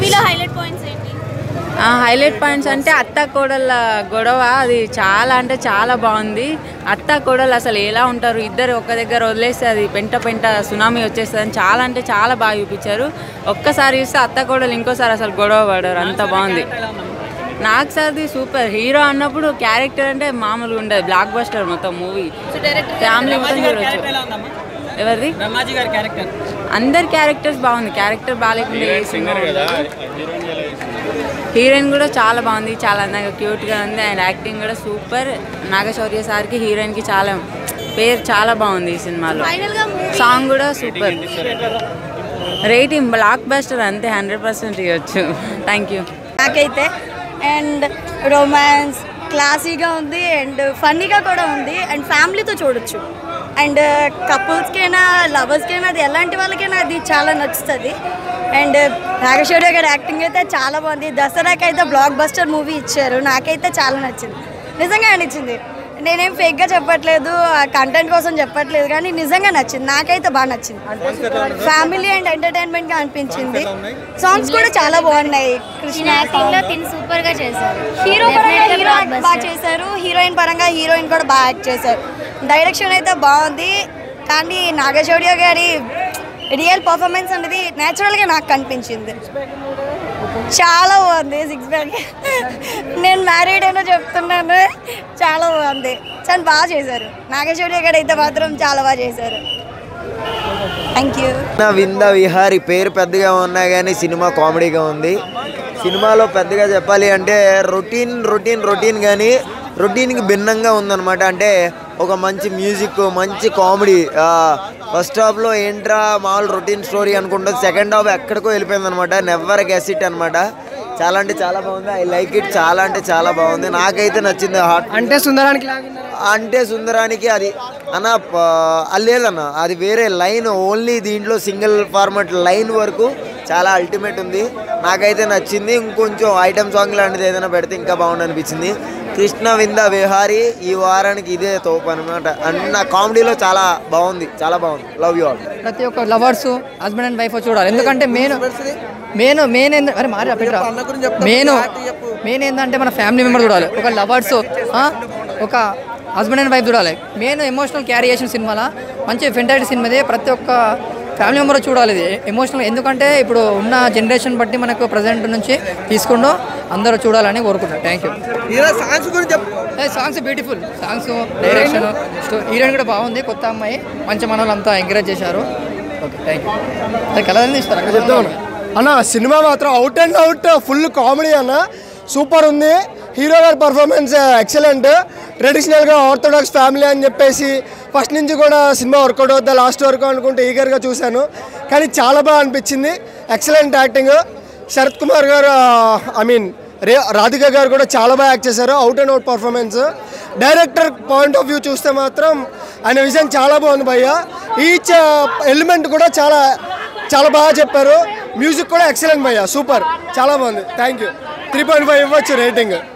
మూవీలో highlight points ఏంటి highlight points అంటే అత్త కోడళ్ళ గొడవ అది చాలా అంటే చాలా బాగుంది అత్త కోడలు అసలు ఎలా ఉంటారు ఇద్దరు ఒక్క దగ్గర వదిలేస్తే అది పెంట పెంట సునామీ వచ్చేస్తుంది అని చాలా అంటే చాలా బాగా చూపించారు ఒక్కసారి చూస్తే అత్త కోడలు ఇంకోసారి అసలు గొడవ పడరు అంత బాగుంది నాకు సార్ది సూపర్ హీరో అన్నప్పుడు క్యారెక్టర్ అంటే మామూలుగా ఉండదు బ్లాక్ బస్టర్ మొత్తం మూవీ సో డైరెక్టర్ ఫ్యామిలీ మొత్తం చూడొచ్చు ఎవరిది బ్రహ్మాజీ గారి క్యారెక్టర్ అందరి క్యారెక్టర్స్ బాగుంది క్యారెక్టర్ బాగాలేకుండా ఏ సినిమా ఉండదు. హీరోయిన్ కూడా చాలా బాగుంది చాలా అందంగా క్యూట్గా ఉంది అండ్ యాక్టింగ్ కూడా సూపర్ నాగశౌర్య సార్కి హీరోయిన్కి చాలా పేరు చాలా బాగుంది ఈ సినిమాలో ఫైనల్ గా మూవీ సాంగ్ కూడా సూపర్ రేటింగ్ బ్లాక్ బస్టర్ అంతే హండ్రెడ్ పర్సెంట్ ఇవ్వచ్చు థ్యాంక్ యూ నాకైతే అండ్ రొమాన్స్ క్లాసీగా ఉంది అండ్ ఫన్నీగా కూడా ఉంది అండ్ ఫ్యామిలీతో చూడొచ్చు అండ్ కపుల్స్కైనా లవర్స్కైనా అది ఎలాంటి వాళ్ళకైనా అది చాలా నచ్చుతుంది అండ్ నాగేశ్వర గారి యాక్టింగ్ అయితే చాలా బాగుంది దసరాకి అయితే బ్లాక్ బస్టర్ మూవీ ఇచ్చారు నాకైతే చాలా నచ్చింది నిజంగా నచ్చింది నేనేం ఫేక్గా చెప్పట్లేదు కంటెంట్ కోసం చెప్పట్లేదు కానీ నిజంగా నచ్చింది నాకైతే బాగా నచ్చింది ఫ్యామిలీ అండ్ ఎంటర్టైన్మెంట్గా అనిపించింది సాంగ్స్ కూడా చాలా బాగున్నాయి కృష్ణ యాక్టింగ్ లో తిని సూపర్ గా చేశారు హీరో పరంగా Definitely హీరో blockbuster. బాగా చేశారు హీరోయిన్ పరంగా హీరోయిన్ కూడా బాగా యాక్ట్ చేశారు డైరెక్షన్ అయితే బాగుంది కానీ నాగశౌర్య గారి రియల్ పర్ఫార్మెన్స్ అనేది నేచురల్గా నాకు కనిపించింది చాలా బాగుంది సిక్స్ ప్యాక్ నేను మ్యారీడ్ అయినా చెప్తున్నాను చాలా బాగుంది చాలా బాగా చేశారు నాగశౌర్య గారు అయితే మాత్రం చాలా బాగా చేశారు థ్యాంక్ యూ నా వింద విహారి పేరు పెద్దగా ఉన్నా కానీ సినిమా కామెడీగా ఉంది సినిమాలో పెద్దగా చెప్పాలి అంటే రొటీన్ రొటీన్ రొటీన్ కానీ రొటీన్కి భిన్నంగా ఉందన్నమాట అంటే ఒక మంచి మ్యూజిక్ మంచి కామెడీ ఫస్ట్ హాఫ్లో ఏంట్రా మామూలు రొటీన్ స్టోరీ అనుకుంటే సెకండ్ హాఫ్ ఎక్కడికో వెళ్ళిపోయింది అనమాట నెవర్ గెస్ ఇట్ అనమాట చాలా అంటే చాలా బాగుంది ఐ లైక్ ఇట్ చాలా అంటే చాలా బాగుంది నాకైతే నచ్చింది హాట్ అంటే సుందరానికి అంటే సుందరానికి అది అన్న ప- అది లేదన్న అది వేరే లైన్ ఓన్లీ దీంట్లో సింగిల్ ఫార్మాట్ లైన్ వరకు చాలా అల్టిమేట్ ఉంది నాకైతే నచ్చింది ఇంకొంచెం ఐటమ్ సాంగ్ లాంటిది ఏదైనా పెడితే ఇంకా బాగుండు అనిపించింది కృష్ణ వింద విహారీ ఈ వారానికి ఇదే తోపు అనమాట అన్న కామెడీలో చాలా బాగుంది చాలా బాగుంది లవ్ యూ ఆల్ ప్రతి ఒక్క లవర్స్ హస్బెండ్ అండ్ వైఫ్ చూడాలి ఎందుకంటే మెయిన్ మెయిన్ మెయిన్ ఏంది అరే మారి పెట్టరా మెయిన్ మెయిన్ ఏంటంటే మన ఫ్యామిలీ మెంబర్ చూడాలి ఒక లవర్స్ ఒక హస్బెండ్ అండ్ వైఫ్ చూడాలి మెయిన్ ఎమోషనల్ క్యారీ చేసిన సినిమాలా మంచి ఫెంటాలిటీ సినిమా ఇది ప్రతి ఒక్క ఫ్యామిలీ మెంబర్ చూడాలి ఇది ఎమోషనల్ ఎందుకంటే ఇప్పుడు ఉన్న జనరేషన్ బట్టి మనకు ప్రజెంట్ నుంచి తీసుకుంటూ అందరూ చూడాలని కోరుకుంటున్నాను thank you songs beautiful songs direction heroine కూడా బాగుంది కొత్త అమ్మాయి మంచి మనోళ్ళంతా ఎంకరేజ్ చేశారు ఓకే థ్యాంక్ యూ అది కలర్ ఇస్తారు అక్కడ చెప్తాను అన్న సినిమా మాత్రం out and out full comedy అన్న సూపర్ ఉంది హీరో గారి పర్ఫార్మెన్స్ ఎక్సలెంట్ ట్రెడిషనల్గా ఆర్థోడాక్స్ ఫ్యామిలీ అని చెప్పేసి ఫస్ట్ నుంచి కూడా సినిమా వర్కౌట్ అవుద్దా లాస్ట్ వరకు అనుకుంటే ఈగర్గా చూశాను కానీ చాలా బాగా అనిపించింది ఎక్సలెంట్ యాక్టింగ్ శరత్ కుమార్ గారు ఐ మీన్ రే రాధిక గారు కూడా చాలా బాగా యాక్ట్ చేశారు out and out performance director point of view చూస్తే మాత్రం ఆయన విజన్ చాలా బాగుంది భయ్య ఈచ్ ఎలిమెంట్ కూడా చాలా చాలా బాగా చెప్పారు మ్యూజిక్ కూడా ఎక్సలెంట్ భయ్య సూపర్ చాలా బాగుంది thank you three point five ఇవ్వచ్చు రేటింగ్